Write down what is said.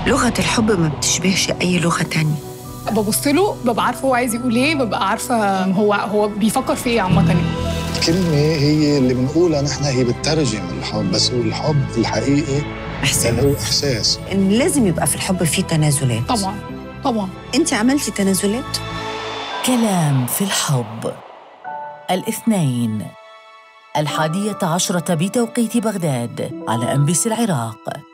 لغة الحب ما بتشبهش أي لغة تانية ببص له ببقى عارفه هو عايز يقول ايه ببقى عارفه هو هو بيفكر في ايه عامه يعني. الكلمة هي اللي بنقولها نحن هي بتترجم الحب بس هو الحب الحقيقي إحساس هو إحساس إن لازم يبقى في الحب فيه تنازلات طبعا طبعا أنت عملتي تنازلات؟ كلام في الحب الاثنين الحادية عشرة بتوقيت بغداد على أنبس العراق